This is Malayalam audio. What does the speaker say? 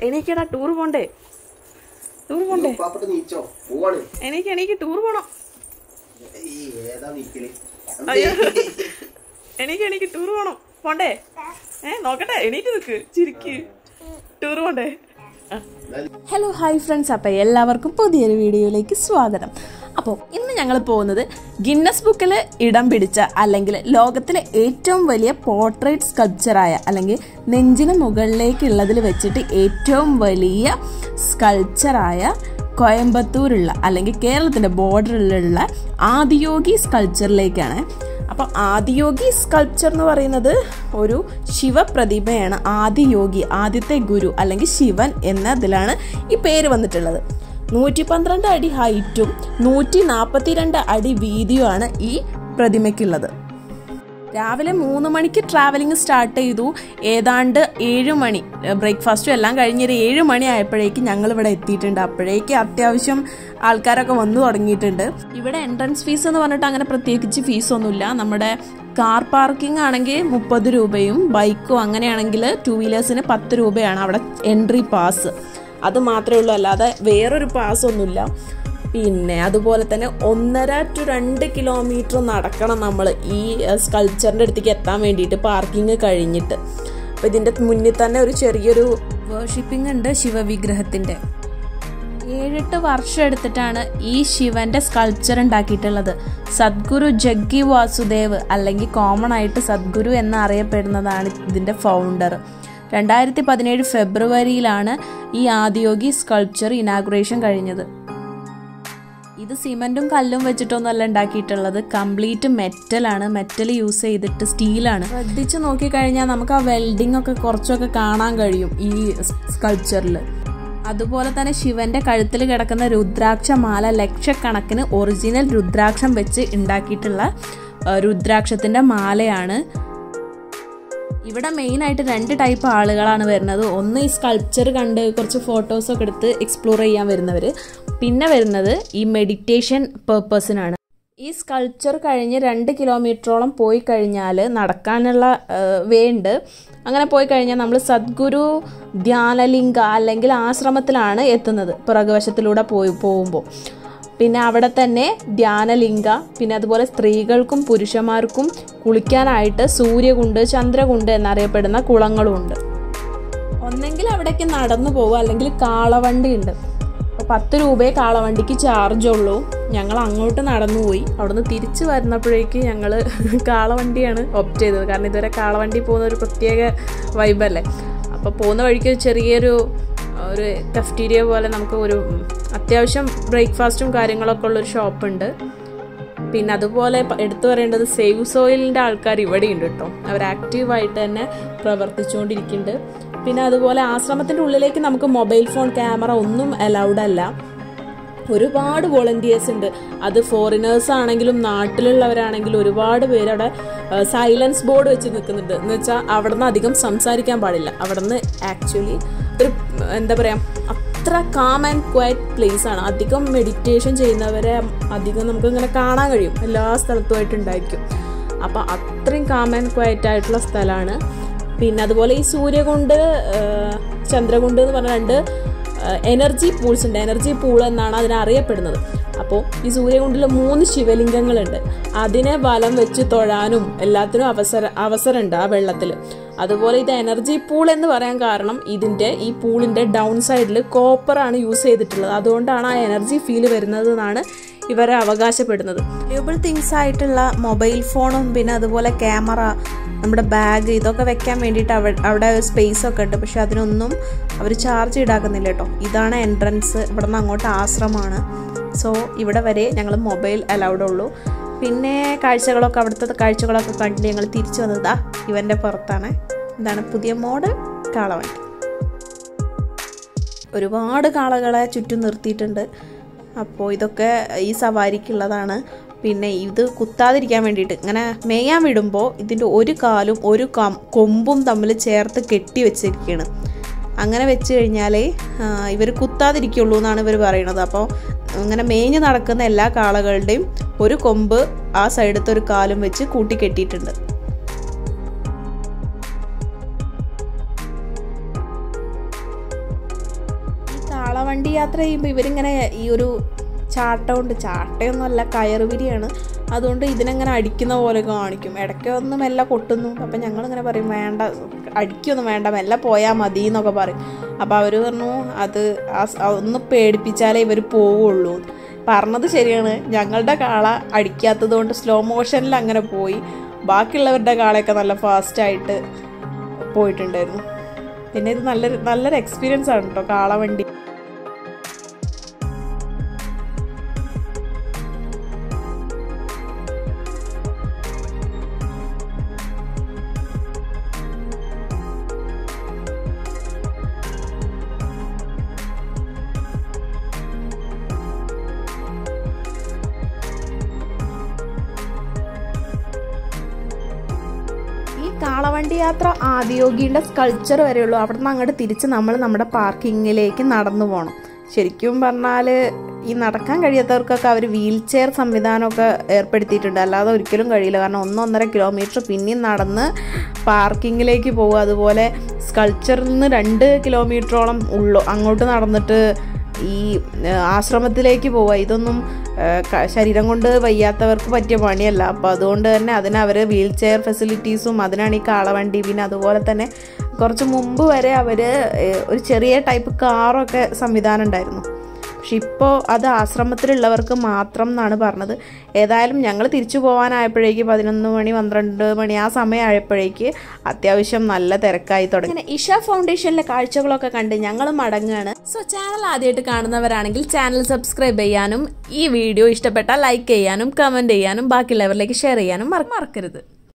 എണീക്കടാ ടൂർ പോണ്ടേ ടൂർ പോണ്ടേ പാപ്പട്ട് നീച്ചോ പോവാണ് എനിക്ക് എനിക്ക് ടൂർ പോണം ഈ ഏതാ നീക്കല് അയ്യോ. എനിക്ക് എനിക്ക് ടൂർ പോണം പോണ്ടേ ഏ നോക്കട്ടെ എണീറ്റ് നിക്ക് ചിരിക്ക് ടൂർ പോണ്ടേ ആ. ഹലോ ഹായ് ഫ്രണ്ട്സ് അപ്പോൾ എല്ലാവർക്കും പുതിയൊരു വീഡിയോയിലേക്ക് സ്വാഗതം അപ്പോൾ ഇന്ന് ഞങ്ങൾ പോകുന്നത് ഗിന്നസ് ബുക്കിൽ ഇടം പിടിച്ച അല്ലെങ്കിൽ ലോകത്തിലെ ഏറ്റവും വലിയ പോർട്രേറ്റ് സ്കൾപ്ചറായ അല്ലെങ്കിൽ നെഞ്ചിന് മുകളിലേക്കുള്ളതിൽ വെച്ചിട്ട് ഏറ്റവും വലിയ സ്കൾപ്ചറായ കോയമ്പത്തൂരുള്ള അല്ലെങ്കിൽ കേരളത്തിൻ്റെ ബോർഡറിലുള്ള ആദിയോഗി സ്കൾപ്ചറിലേക്കാണ് അപ്പം ആദിയോഗി സ്കൾപ്ചർ എന്ന് പറയുന്നത് ഒരു ശിവപ്രതിമയാണ് ആദിയോഗി ആദ്യത്തെ ഗുരു അല്ലെങ്കിൽ ശിവൻ എന്നതിലാണ് ഈ പേര് വന്നിട്ടുള്ളത് നൂറ്റി പന്ത്രണ്ട് അടി ഹൈറ്റും നൂറ്റി നാൽപ്പത്തിരണ്ട് അടി വീതിയുമാണ് ഈ പ്രതിമയ്ക്കുള്ളത് രാവിലെ മൂന്ന് മണിക്ക് ട്രാവലിംഗ് സ്റ്റാർട്ട് ചെയ്തു ഏതാണ്ട് ഏഴ് മണി ബ്രേക്ക്ഫാസ്റ്റും എല്ലാം കഴിഞ്ഞൊരു ഏഴ് മണി ആയപ്പോഴേക്കും ഞങ്ങൾ ഇവിടെ എത്തിയിട്ടുണ്ട് അപ്പോഴേക്ക് അത്യാവശ്യം ആൾക്കാരൊക്കെ വന്നു തുടങ്ങിയിട്ടുണ്ട് ഇവിടെ എൻട്രൻസ് ഫീസ് എന്ന് പറഞ്ഞിട്ട് അങ്ങനെ പ്രത്യേകിച്ച് ഫീസൊന്നുമില്ല നമ്മുടെ കാർ പാർക്കിംഗ് ആണെങ്കിൽ മുപ്പത് രൂപയും ബൈക്കോ അങ്ങനെയാണെങ്കിൽ ടു വീലേഴ്സിന് പത്ത് രൂപയാണ് അവിടെ എൻട്രി പാസ് അത് മാത്രമേ ഉള്ളൂ അല്ലാതെ വേറൊരു പാസ് ഒന്നുമില്ല പിന്നെ അതുപോലെ തന്നെ ഒന്നര ടു രണ്ട് കിലോമീറ്റർ നടക്കണം നമ്മൾ ഈ സ്കൾച്ചറിൻ്റെ അടുത്തേക്ക് എത്താൻ വേണ്ടിയിട്ട് പാർക്കിംഗ് കഴിഞ്ഞിട്ട് അപ്പോൾ ഇതിൻ്റെ മുന്നിൽ തന്നെ ഒരു ചെറിയൊരു വേർഷിപ്പിംഗ് ഉണ്ട് ശിവവിഗ്രഹത്തിൻ്റെ ഏഴെട്ട് വർഷം എടുത്തിട്ടാണ് ഈ ശിവന്റെ സ്കൾപ്ചർ ഉണ്ടാക്കിയിട്ടുള്ളത് സദ്ഗുരു ജഗ്ഗി വാസുദേവ് അല്ലെങ്കിൽ കോമൺ ആയിട്ട് സദ്ഗുരു എന്നറിയപ്പെടുന്നതാണ് ഇതിന്റെ ഫൗണ്ടർ രണ്ടായിരത്തി പതിനേഴ് ഫെബ്രുവരിയിലാണ് ഈ ആദിയോഗി സ്കൾപ്ചർ ഇനാഗുറേഷൻ കഴിഞ്ഞത് ഇത് സിമെന്റും കല്ലും വെച്ചിട്ടൊന്നുമല്ല ഉണ്ടാക്കിയിട്ടുള്ളത് കംപ്ലീറ്റ് മെറ്റലാണ് മെറ്റൽ യൂസ് ചെയ്തിട്ട് സ്റ്റീലാണ് ശ്രദ്ധിച്ച് നോക്കിക്കഴിഞ്ഞാൽ നമുക്ക് ആ വെൽഡിംഗ് ഒക്കെ കുറച്ചൊക്കെ കാണാൻ കഴിയും ഈ സ്കൾപ്ചറിൽ അതുപോലെ തന്നെ ശിവന്റെ കഴുത്തിൽ കിടക്കുന്ന രുദ്രാക്ഷ മാല ലക്ഷക്കണക്കിന് ഒറിജിനൽ രുദ്രാക്ഷം വെച്ച് ഉണ്ടാക്കിയിട്ടുള്ള ആ, രുദ്രാക്ഷത്തിന്റെ മാലയാണ് ഇവിടെ മെയിൻ ആയിട്ട് രണ്ട് ടൈപ്പ് ആളുകളാണ് വരുന്നത് ഒന്ന് ഈ സ്കൾപ്ചർ കണ്ട് കുറച്ച് ഫോട്ടോസൊക്കെ എടുത്ത് എക്സ്പ്ലോർ ചെയ്യാൻ വരുന്നവർ പിന്നെ വരുന്നത് ഈ മെഡിറ്റേഷൻ പേർപ്പസിനാണ് ഈ സ്കൾപ്ചർ കഴിഞ്ഞ് രണ്ട് കിലോമീറ്ററോളം പോയി കഴിഞ്ഞാൽ നടക്കാനുള്ള വേ ഉണ്ട് അങ്ങനെ പോയി കഴിഞ്ഞാൽ നമ്മൾ സദ്ഗുരു ധ്യാനലിംഗ അല്ലെങ്കിൽ ആശ്രമത്തിലാണ് എത്തുന്നത് പിറകുവശത്തിലൂടെ പോയി പോകുമ്പോൾ പിന്നെ അവിടെ തന്നെ ധ്യാനലിംഗ പിന്നെ അതുപോലെ സ്ത്രീകൾക്കും പുരുഷന്മാർക്കും കുളിക്കാനായിട്ട് സൂര്യകുണ്ട് ചന്ദ്രകുണ്ട് എന്നറിയപ്പെടുന്ന കുളങ്ങളും ഉണ്ട് ഒന്നെങ്കിൽ അവിടേക്ക് നടന്നു പോകും അല്ലെങ്കിൽ കാളവണ്ടി ഉണ്ട് അപ്പോൾ പത്ത് രൂപയെ കാളവണ്ടിക്ക് ചാർജ് ഉള്ളൂ ഞങ്ങൾ അങ്ങോട്ട് നടന്നു പോയി അവിടുന്ന് തിരിച്ച് വരുന്നപ്പോഴേക്ക് ഞങ്ങൾ കാളവണ്ടിയാണ് ഓപ്റ്റ് ചെയ്തത് കാരണം ഇതുവരെ കാളവണ്ടി പോകുന്ന ഒരു പ്രത്യേക വൈബല്ലേ അപ്പോൾ പോകുന്ന വഴിക്ക് ഒരു ചെറിയൊരു ഒരു കഫ്റ്റീരിയ പോലെ നമുക്ക് ഒരു ഉം, അത്യാവശ്യം ബ്രേക്ക്ഫാസ്റ്റും കാര്യങ്ങളൊക്കെ ഉള്ളൊരു ഷോപ്പുണ്ട് പിന്നെ അതുപോലെ പ- എടുത്തു പറയേണ്ടത് സേവ് സോയിലിൻ്റെ ആൾക്കാർ ഇവിടെ ഉണ്ട് കേട്ടോ അവർ ആക്റ്റീവായിട്ട് തന്നെ പ്രവർത്തിച്ചുകൊണ്ടിരിക്കുന്നുണ്ട് പിന്നെ അതുപോലെ ആശ്രമത്തിൻ്റെ ഉള്ളിലേക്ക് നമുക്ക് മൊബൈൽ ഫോൺ ക്യാമറ ഒന്നും അലൗഡ് അല്ല ഒരുപാട് വോളണ്ടിയേഴ്സ് ഉണ്ട് അത് ഫോറിനേഴ്സ് ആണെങ്കിലും നാട്ടിലുള്ളവരാണെങ്കിലും ഒരുപാട് പേര് അവിടെ സൈലൻസ് ബോർഡ് വെച്ച് നിൽക്കുന്നുണ്ട് എന്ന് വെച്ചാൽ അവിടെ നിന്ന് അധികം സംസാരിക്കാൻ പാടില്ല അവിടെ നിന്ന് ആക്ച്വലി ഒരു എന്താ പറയുക അത്ര കാം ആൻഡ് ക്വയറ്റ് പ്ലേസ് ആണ് അധികം മെഡിറ്റേഷൻ ചെയ്യുന്നവരെ അധികം നമുക്ക് ഇങ്ങനെ കാണാൻ കഴിയും എല്ലാ സ്ഥലത്തുമായിട്ട് ഉണ്ടായിരിക്കും അപ്പം അത്രയും കാം ആൻഡ് ക്വയറ്റ് ആയിട്ടുള്ള സ്ഥലമാണ് പിന്നെ അതുപോലെ ഈ സൂര്യകുണ്ട് ആ, ചന്ദ്രകുണ്ട് എന്ന് പറഞ്ഞ രണ്ട് എനർജി പൂൾസ് ഉണ്ട് എനർജി പൂൾ എന്നാണ് അതിനെ അറിയപ്പെടുന്നത് അപ്പോൾ ഈ സൂര്യകുണ്ടിൽ മൂന്ന് ശിവലിംഗങ്ങളുണ്ട് അതിനെ വലം വെച്ച് തൊഴാനും എല്ലാത്തിനും അവസര അവസരമുണ്ട് ആ വെള്ളത്തിൽ അതുപോലെ ഇത് എനർജി പൂൾ എന്ന് പറയാൻ കാരണം ഇതിന്റെ ഈ പൂളിന്റെ ഡൗൺ സൈഡിൽ കോപ്പറാണ് യൂസ് ചെയ്തിട്ടുള്ളത് അതുകൊണ്ടാണ് ആ എനർജി ഫീൽ വരുന്നത് എന്നാണ് ഇവരെ അവകാശപ്പെടുന്നത് വാല്യൂബിൾ തിങ്സ് ആയിട്ടുള്ള മൊബൈൽ ഫോണും പിന്നെ അതുപോലെ ക്യാമറ നമ്മുടെ ബാഗ് ഇതൊക്കെ വെക്കാൻ വേണ്ടിയിട്ട് അവ അവിടെ സ്പേസ് ഒക്കെ ഉണ്ട് പക്ഷെ അതിനൊന്നും അവർ ചാർജ് ഈടാക്കുന്നില്ല കേട്ടോ ഇതാണ് എൻട്രൻസ് ഇവിടെ നിന്ന് അങ്ങോട്ട് ആശ്രമമാണ് സോ ഇവിടെ വരെ ഞങ്ങൾ മൊബൈൽ അലൗഡ് ഉള്ളൂ പിന്നെ കാഴ്ചകളൊക്കെ അവിടുത്തെ കാഴ്ചകളൊക്കെ കണ്ട് ഞങ്ങൾ തിരിച്ചു വന്നത് ദാ ഇവൻ്റെ പുറത്താണ് എന്താണ് പുതിയ മോഡൽ കാളവണ്ടി ഒരുപാട് കാളകളെ ചുറ്റും നിർത്തിയിട്ടുണ്ട് അപ്പോൾ ഇതൊക്കെ ഈ സവാരിക്കുള്ളതാണ് പിന്നെ ഇത് കുത്താതിരിക്കാൻ വേണ്ടിയിട്ട് ഇങ്ങനെ മേയാൻ വിടുമ്പോൾ ഇതിൻ്റെ ഒരു കാലും ഒരു കം കൊമ്പും തമ്മിൽ ചേർത്ത് കെട്ടി വെച്ചിരിക്കുകയാണ് അങ്ങനെ വെച്ച് കഴിഞ്ഞാൽ ഇവർ കുത്താതിരിക്കുള്ളൂ എന്നാണ് ഇവർ പറയുന്നത് അപ്പോൾ അങ്ങനെ മേഞ്ഞ് നടക്കുന്ന എല്ലാ കാളകളുടെയും ഒരു കൊമ്പ് ആ സൈഡത്തെ ഒരു കാലും വെച്ച് കൂട്ടി കെട്ടിയിട്ടുണ്ട് കാളവണ്ടി യാത്ര ചെയ്യുമ്പോൾ ഇവരിങ്ങനെ ഈ ഒരു ചാട്ടമുണ്ട് ചാട്ടയൊന്നുമല്ല കയറുപിരിയാണ് അതുകൊണ്ട് ഇതിനെങ്ങനെ അടിക്കുന്ന പോലെ കാണിക്കും ഇടയ്ക്ക് ഒന്ന് മെല്ലെ കൊട്ടുന്നു അപ്പം ഞങ്ങളിങ്ങനെ പറയും വേണ്ട അടിക്കൊന്നും വേണ്ട മെല്ലെ പോയാൽ മതി എന്നൊക്കെ പറയും അപ്പോൾ അവർ പറഞ്ഞു അത് ആ സ- ഒന്ന് പേടിപ്പിച്ചാലേ ഇവർ പോവുള്ളൂ പറഞ്ഞത് ശരിയാണ് ഞങ്ങളുടെ കാള അടിക്കാത്തത് കൊണ്ട് സ്ലോ മോഷനിൽ അങ്ങനെ പോയി ബാക്കിയുള്ളവരുടെ കാളയൊക്കെ നല്ല ഫാസ്റ്റായിട്ട് പോയിട്ടുണ്ടായിരുന്നു പിന്നെ ഇത് നല്ലൊരു നല്ലൊരു എക്സ്പീരിയൻസ് ആണ് കേട്ടോ കാളവണ്ടി ഈ കാളവണ്ടി യാത്ര ആദിയോഗിയുടെ സ്കൾച്ചർ വരെയുള്ളൂ അവിടെ നിന്ന് അങ്ങോട്ട് തിരിച്ച് നമ്മൾ നമ്മുടെ പാർക്കിങ്ങിലേക്ക് നടന്നു പോകണം ശരിക്കും പറഞ്ഞാൽ ഈ നടക്കാൻ കഴിയാത്തവർക്കൊക്കെ അവർ വീൽ ചെയർ സംവിധാനമൊക്കെ ഏർപ്പെടുത്തിയിട്ടുണ്ട് അല്ലാതെ ഒരിക്കലും കഴിയില്ല കാരണം ഒന്നൊന്നര കിലോമീറ്റർ പിന്നെയും നടന്ന് പാർക്കിങ്ങിലേക്ക് പോകുക അതുപോലെ സ്കൾച്ചറിൽ നിന്ന് രണ്ട് കിലോമീറ്ററോളം ഉള്ളു അങ്ങോട്ട് നടന്നിട്ട് ഈ ഏഹ്, ആശ്രമത്തിലേക്ക് പോവുക ഇതൊന്നും ഏഹ്, ക- ശരീരം കൊണ്ട് വയ്യാത്തവർക്ക് പറ്റിയ പണിയല്ല അപ്പോൾ അതുകൊണ്ട് തന്നെ അതിന് അവർ വീൽ ചെയർ ഫെസിലിറ്റീസും അതിനാണ് ഈ കാളവണ്ടി പിന്നെ അതുപോലെ തന്നെ കുറച്ച് മുമ്പ് വരെ അവർ ഒരു ചെറിയ ടൈപ്പ് കാറൊക്കെ സംവിധാനം ഉണ്ടായിരുന്നു പക്ഷെ ഇപ്പോൾ അത് ആശ്രമത്തിലുള്ളവർക്ക് മാത്രം എന്നാണ് പറഞ്ഞത് ഏതായാലും ഞങ്ങൾ തിരിച്ചു പോകാനായപ്പോഴേക്ക് പതിനൊന്ന് മണി പന്ത്രണ്ട് മണി ആ സമയമായപ്പോഴേക്ക് അത്യാവശ്യം നല്ല തിരക്കായി തുടങ്ങി അങ്ങനെ ഇഷ ഫൗണ്ടേഷനിലെ കാഴ്ചകളൊക്കെ കണ്ട് ഞങ്ങൾ മടങ്ങുകയാണ് സോ ചാനൽ ആദ്യമായിട്ട് കാണുന്നവരാണെങ്കിൽ ചാനൽ സബ്സ്ക്രൈബ് ചെയ്യാനും ഈ വീഡിയോ ഇഷ്ടപ്പെട്ടാൽ ലൈക്ക് ചെയ്യാനും കമൻറ്റ് ചെയ്യാനും ബാക്കിയുള്ളവരിലേക്ക് ഷെയർ ചെയ്യാനും മറ- മറക്കരുത്